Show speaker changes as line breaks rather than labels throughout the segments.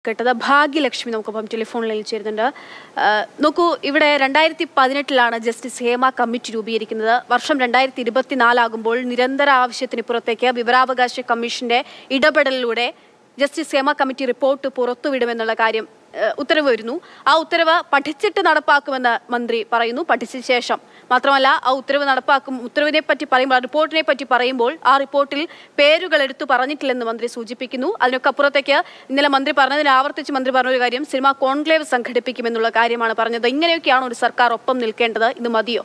കേട്ടത് ഭാഗ്യലക്ഷ്മി നമുക്കൊപ്പം ടെലിഫോണിൽ ചേരുന്നുണ്ട് ആ, നോക്കൂ ഇവിടെ രണ്ടായിരത്തി പതിനെട്ടിലാണ് ജസ്റ്റിസ് ഹേമ കമ്മിറ്റി രൂപീകരിക്കുന്നത് വർഷം രണ്ടായിരത്തി ഇരുപത്തിനാലാകുമ്പോൾ നിരന്തര ആവശ്യത്തിന് പുറത്തേക്ക് വിവരാവകാശ കമ്മീഷന്റെ ഇടപെടലിലൂടെ ജസ്റ്റിസ് ഹേമ കമ്മിറ്റി റിപ്പോർട്ട് പുറത്തുവിടുമെന്നുള്ള കാര്യം ആ, ഉത്തരവ് വരുന്നു ആ ഉത്തരവ് പഠിച്ചിട്ട് നടപ്പാക്കുമെന്ന് മന്ത്രി പറയുന്നു പഠിച്ച ശേഷം മാത്രമല്ല ആ ഉത്തരവ് നടപ്പാക്കും ഉത്തരവിനെ പറ്റി പറയുമ്പോൾ ആ റിപ്പോർട്ടിനെ പറ്റി പറയുമ്പോൾ ആ റിപ്പോർട്ടിൽ പേരുകൾ എടുത്തു പറഞ്ഞിട്ടില്ലെന്ന് മന്ത്രി സൂചിപ്പിക്കുന്നു അതിനൊക്കെ അപ്പുറത്തേക്ക് ഇന്നലെ മന്ത്രി പറഞ്ഞതിന് ആവർത്തിച്ച് മന്ത്രി പറഞ്ഞൊരു കാര്യം സിനിമ കോൺക്ലേവ് സംഘടിപ്പിക്കുമെന്നുള്ള കാര്യമാണ് പറഞ്ഞത് ഇങ്ങനെയൊക്കെയാണ് ഒരു സർക്കാർ ഒപ്പം നിൽക്കേണ്ടത് ഇത് മതിയോ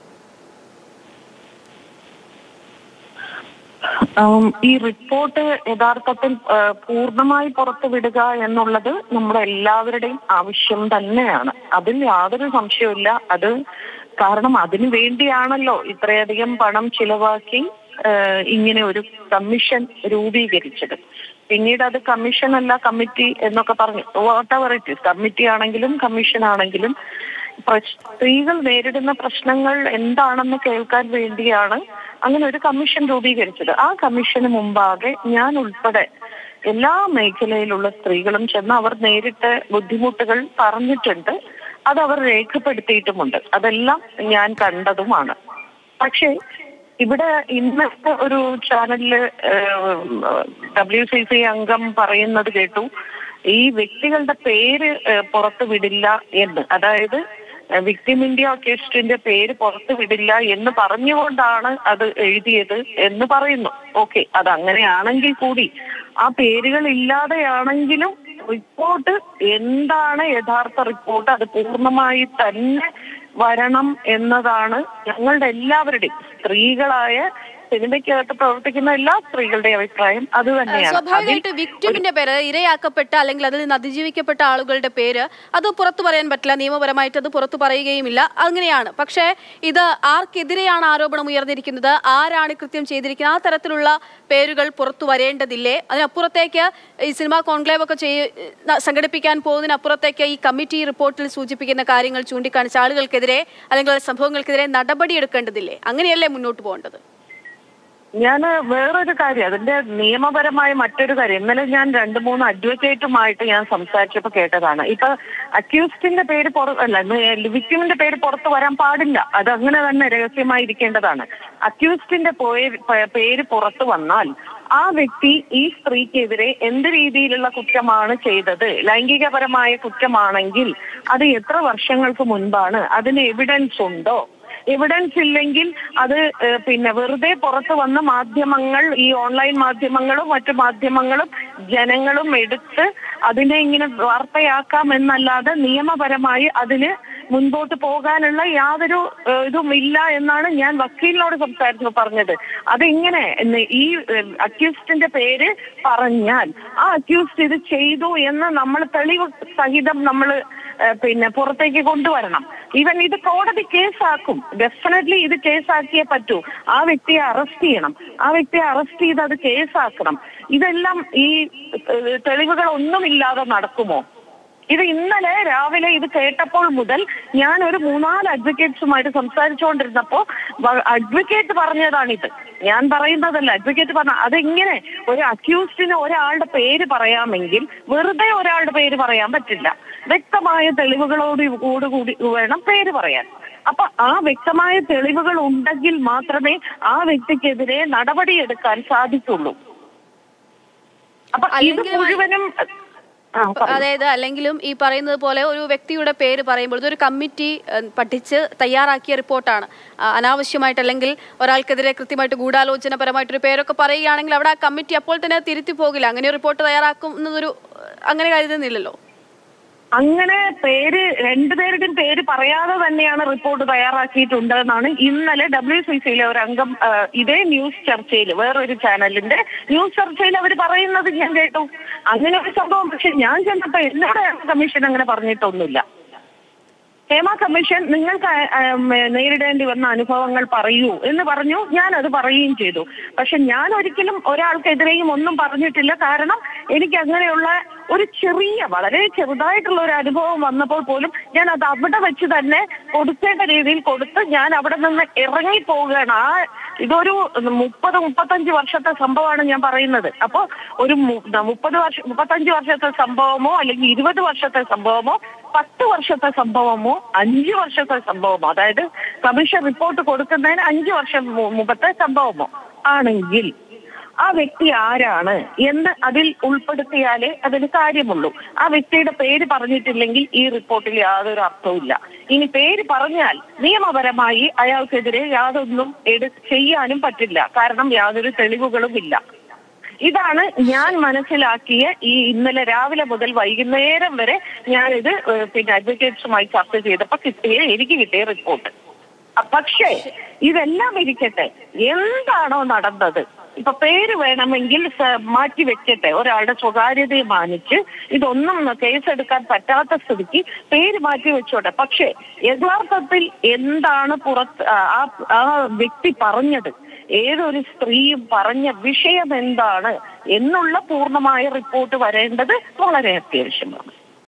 ഉം, ഈ റിപ്പോർട്ട് യഥാർത്ഥത്തിൽ ആ, പൂർണ്ണമായി പുറത്തുവിടുക എന്നുള്ളത് നമ്മുടെ എല്ലാവരുടെയും ആവശ്യം തന്നെയാണ് അതിൽ യാതൊരു സംശയവുമില്ല അത് കാരണം അതിനു വേണ്ടിയാണല്ലോ ഇത്രയധികം പണം ചിലവാക്കി ആ, ഇങ്ങനെ ഒരു കമ്മീഷൻ രൂപീകരിച്ചത് പിന്നീട് അത് കമ്മീഷൻ അല്ല കമ്മിറ്റി എന്നൊക്കെ പറഞ്ഞു whatever it is committee ആണെങ്കിലും കമ്മീഷൻ ആണെങ്കിലും പ്രശ്- സ്ത്രീകൾ നേരിടുന്ന പ്രശ്നങ്ങൾ എന്താണെന്ന് കേൾക്കാൻ വേണ്ടിയാണ് അങ്ങനെ ഒരു കമ്മീഷൻ രൂപീകരിച്ചത് ആ കമ്മീഷന് മുമ്പാകെ ഞാൻ ഉൾപ്പെടെ എല്ലാ മേഖലയിലുള്ള സ്ത്രീകളും ചെന്ന് അവർ നേരിട്ട് ബുദ്ധിമുട്ടുകൾ പറഞ്ഞിട്ടുണ്ട് അത് അവർ രേഖപ്പെടുത്തിയിട്ടുമുണ്ട് അതെല്ലാം ഞാൻ കണ്ടതുമാണ് പക്ഷേ ഇവിടെ ഇന്നത്തെ ഒരു ചാനലില് ഡബ്ല്യു സി സി അംഗം പറയുന്നത് കേട്ടു ഈ വ്യക്തികളുടെ പേര് ഏഹ്, പുറത്തു വിടില്ല എന്ന് അതായത് വിക്ടിം ഇന്ത്യ ഓർക്കസ്ട്രിന്റെ പേര് പുറത്തു വിടില്ല എന്ന് പറഞ്ഞുകൊണ്ടാണ് അത് എഴുതിയത് എന്ന് പറയുന്നു ഓക്കെ അത് അങ്ങനെയാണെങ്കിൽ കൂടി ആ പേരുകൾ ഇല്ലാതെയാണെങ്കിലും റിപ്പോർട്ട് എന്താണ് യഥാർത്ഥ റിപ്പോർട്ട് അത് പൂർണ്ണമായി തന്നെ വരണം എന്നതാണ് ഞങ്ങളുടെ എല്ലാവരുടെയും സ്ത്രീകളായ സിനിമയ്ക്കകത്ത് പ്രവർത്തിക്കുന്ന എല്ലാ സ്ത്രീകളുടെയും അഭിപ്രായം അത് തന്നെയാണ്
സ്വാഭാവികമായിട്ട്
അതിൽ
വിക്ടിമിന്റെ പേര് ഇരയാക്കപ്പെട്ട അല്ലെങ്കിൽ അതിൽ നിന്ന് അതിജീവിക്കപ്പെട്ട ആളുകളുടെ പേര് അത് പുറത്തു പറയാൻ പറ്റില്ല നിയമപരമായിട്ട് അത് പുറത്തു പറയുകയുമില്ല അങ്ങനെയാണ് പക്ഷേ ഇത് ആർക്കെതിരെയാണ് ആരോപണം ഉയർന്നിരിക്കുന്നത് ആരാണ് കൃത്യം ചെയ്തിരിക്കുന്നത് ആ തരത്തിലുള്ള പേരുകൾ പുറത്തു വരേണ്ടതില്ലേ അതിനപ്പുറത്തേക്ക് ഈ സിനിമാ കോൺക്ലേവ് ഒക്കെ ചെയ്യ ന- സംഘടിപ്പിക്കാൻ പോകുന്നതിനപ്പുറത്തേക്ക് ഈ കമ്മിറ്റി റിപ്പോർട്ടിൽ സൂചിപ്പിക്കുന്ന കാര്യങ്ങൾ ചൂണ്ടിക്കാണിച്ച ആളുകൾക്കെതിരെ അല്ലെങ്കിൽ സംഭവങ്ങൾക്കെതിരെ നടപടി എടുക്കേണ്ടതില്ലേ അങ്ങനെയല്ലേ മുന്നോട്ട് പോകേണ്ടത്
ഞാൻ വേറൊരു കാര്യം അതിന്റെ നിയമപരമായ മറ്റൊരു കാര്യം ഇന്നലെ ഞാൻ രണ്ട് മൂന്ന് അഡ്വക്കേറ്റുമായിട്ട് ഞാൻ സംസാരിച്ചപ്പോൾ കേട്ടതാണ് ഇപ്പൊ അക്യൂസ്ഡിന്റെ പേര് പുറ അല്ല വിക്ടിമിന്റെ പേര് പുറത്തു വരാൻ പാടില്ല അത് അങ്ങനെ തന്നെ രഹസ്യമായി ഇരിക്കേണ്ടതാണ് അക്യൂസ്ഡിന്റെ പോയ- പ- പേര് പുറത്തു വന്നാൽ ആ വ്യക്തി ഈ സ്ത്രീക്കെതിരെ എന്ത് രീതിയിലുള്ള കുറ്റമാണ് ചെയ്തത് ലൈംഗികപരമായ കുറ്റമാണെങ്കിൽ അത് എത്ര വർഷങ്ങൾക്ക് മുൻപാണ് അതിന് എവിഡൻസ് ഉണ്ടോ എവിഡൻസ് ഇല്ലെങ്കിൽ അത് ഏഹ്, പിന്നെ വെറുതെ പുറത്തു വന്ന മാധ്യമങ്ങൾ ഈ ഓൺലൈൻ മാധ്യമങ്ങളും മറ്റു മാധ്യമങ്ങളും ജനങ്ങളും എടുത്ത് അതിനെ ഇങ്ങനെ വാർത്തയാക്കാം എന്നല്ലാതെ നിയമപരമായി അതിന് മുൻപോട്ട് പോകാനുള്ള യാതൊരു ഏഹ്, ഇതും ഇല്ല എന്നാണ് ഞാൻ വക്കീലിനോട് സംസാരിച്ചപ്പോൾ പറഞ്ഞത് അതിങ്ങനെ ന- ഈ അക്യൂസ്ഡിന്റെ പേര് പറഞ്ഞാൽ ആ അക്യൂസ്ഡ് ഇത് ചെയ്തു എന്ന് നമ്മൾ തെളിവ് സഹിതം നമ്മൾ പിന്നെ പുറത്തേക്ക് കൊണ്ടുവരണം ഈവൻ ഇത് കോടതി കേസാക്കും ഡെഫിനറ്റ്ലി ഇത് കേസാക്കിയേ പറ്റൂ ആ വ്യക്തിയെ അറസ്റ്റ് ചെയ്യണം ആ വ്യക്തിയെ അറസ്റ്റ് ചെയ്ത് അത് കേസാക്കണം ഇതെല്ലാം ഈ ഏഹ്, തെളിവുകൾ ഒന്നുമില്ലാതെ നടക്കുമോ ഇത് ഇന്നലെ രാവിലെ ഇത് കേട്ടപ്പോൾ മുതൽ ഞാൻ ഒരു മൂന്നാല് അഡ്വക്കേറ്റ്സുമായിട്ട് സംസാരിച്ചുകൊണ്ടിരുന്നപ്പോ അഡ്വക്കേറ്റ് പറഞ്ഞതാണിത് ഞാൻ പറയുന്നതല്ല അഡ്വക്കേറ്റ് പറഞ്ഞ അതെങ്ങനെ ഒരു അക്യൂസ്ഡിന് ഒരാളുടെ പേര് പറയാമെങ്കിൽ വെറുതെ ഒരാളുടെ പേര് പറയാൻ പറ്റില്ല വ്യക്തമായ തെളിവുകളോട് കൂടി വേണം പേര് പറയാൻ അപ്പൊ ആ വ്യക്തമായ തെളിവുകൾ ഉണ്ടെങ്കിൽ മാത്രമേ ആ വ്യക്തിക്കെതിരെ നടപടിയെടുക്കാൻ സാധിക്കുള്ളൂ അപ്പൊ ഇത്
അല്ലെങ്കിൽ-
മുഴുവനും ആ, പറയൂ.
അതായത് അല്ലെങ്കിലും ഈ പറയുന്നത് പോലെ ഒരു വ്യക്തിയുടെ പേര് പറയുമ്പോൾ ഇതൊരു കമ്മിറ്റി ഏഹ്, പഠിച്ച് തയ്യാറാക്കിയ റിപ്പോർട്ടാണ് ആ, അനാവശ്യമായിട്ട് അല്ലെങ്കിൽ ഒരാൾക്കെതിരെ കൃത്യമായിട്ട് ഗൂഢാലോചനപരമായിട്ടൊരു പേരൊക്കെ പറയുകയാണെങ്കിൽ അവിടെ ആ കമ്മിറ്റി അപ്പോൾ തന്നെ തിരുത്തി പോകില്ല അങ്ങനെ ഒരു റിപ്പോർട്ട് തയ്യാറാക്കുന്നതൊരു അങ്ങനെ കരുതുന്നില്ലല്ലോ
അങ്ങനെ പേര് രണ്ടുപേരുടെയും പേര് പറയാതെ തന്നെയാണ് റിപ്പോർട്ട് തയ്യാറാക്കിയിട്ടുണ്ട് എന്നാണ് ഇന്നലെ ഡബ്ല്യു സി സിയിലെ ഒരു അംഗം ആ, ഇതേ ന്യൂസ് ചർച്ചയിൽ വേറൊരു ചാനലിന്റെ ന്യൂസ് ചർച്ചയിൽ അവർ പറയുന്നത് ഞാൻ കേട്ടു അങ്ങനെ ഒരു സംഭവം പക്ഷെ ഞാൻ ചെന്നപ്പോ എന്നോട് കമ്മീഷൻ അങ്ങനെ പറഞ്ഞിട്ടൊന്നുമില്ല ഹേമ കമ്മീഷൻ നിങ്ങൾക്ക് ആ, ആ, ഉം, നേരിടേണ്ടി വന്ന അനുഭവങ്ങൾ പറയൂ എന്ന് പറഞ്ഞു ഞാൻ അത് പറയുകയും ചെയ്തു പക്ഷെ ഞാൻ ഒരിക്കലും ഒരാൾക്കെതിരെയും ഒന്നും പറഞ്ഞിട്ടില്ല കാരണം എനിക്ക് അങ്ങനെയുള്ള ഒരു ചെറിയ വളരെ ചെറുതായിട്ടുള്ള ഒരു അനുഭവം വന്നപ്പോൾ പോലും ഞാൻ അത് അവിടെ വെച്ച് തന്നെ കൊടുക്കേണ്ട രീതിയിൽ കൊടുത്ത് ഞാൻ അവിടെ നിന്ന് ഇറങ്ങി പോവുകയാണ് ആ ഇതൊരു മുപ്പത് മുപ്പത്തഞ്ച് വർഷത്തെ സംഭവമാണ് ഞാൻ പറയുന്നത് അപ്പോ ഒരു മു- മുപ്പത് വർഷം മുപ്പത്തഞ്ച് വർഷത്തെ സംഭവമോ അല്ലെങ്കിൽ ഇരുപത് വർഷത്തെ സംഭവമോ പത്ത് വർഷത്തെ സംഭവമോ അഞ്ച് വർഷത്തെ സംഭവമോ അതായത് കമ്മീഷൻ റിപ്പോർട്ട് കൊടുക്കുന്നതിന് അഞ്ച് വർഷം മു- മുമ്പത്തെ സംഭവമോ ആണെങ്കിൽ ആ വ്യക്തി ആരാണ് എന്ന് അതിൽ ഉൾപ്പെടുത്തിയാലേ അതിന് കാര്യമുള്ളൂ ആ വ്യക്തിയുടെ പേര് പറഞ്ഞിട്ടില്ലെങ്കിൽ ഈ റിപ്പോർട്ടിൽ യാതൊരു അർത്ഥവുമില്ല ഇനി പേര് പറഞ്ഞാൽ നിയമപരമായി അയാൾക്കെതിരെ യാതൊന്നും എടു ചെയ്യാനും പറ്റില്ല കാരണം യാതൊരു തെളിവുകളും ഇല്ല ഇതാണ് ഞാൻ മനസ്സിലാക്കിയ ഈ ഇന്നലെ രാവിലെ മുതൽ വൈകുന്നേരം വരെ ഞാനിത് ഏഹ്, പിന്നെ അഡ്വക്കേറ്റ്സുമായി ചർച്ച ചെയ്തപ്പോ കിട്ടിയ എനിക്ക് കിട്ടിയ റിപ്പോർട്ട് അ- പക്ഷേ ഇതെല്ലാം ഇരിക്കട്ടെ എന്താണോ നടന്നത് ഇപ്പൊ പേര് വേണമെങ്കിൽ സ- മാറ്റി വെക്കട്ടെ ഒരാളുടെ സ്വകാര്യതയെ മാനിച്ച് ഇതൊന്നും കേസെടുക്കാൻ പറ്റാത്ത സ്ഥിതിക്ക് പേര് മാറ്റി വെച്ചോട്ടെ പക്ഷേ യഥാർത്ഥത്തിൽ എന്താണ് പുറത്ത് ആ- ആ ആ വ്യക്തി പറഞ്ഞത് ഏതൊരു സ്ത്രീയും പറഞ്ഞ വിഷയം എന്താണ് എന്നുള്ള പൂർണ്ണമായ റിപ്പോർട്ട് വരേണ്ടത് വളരെ അത്യാവശ്യമാണ്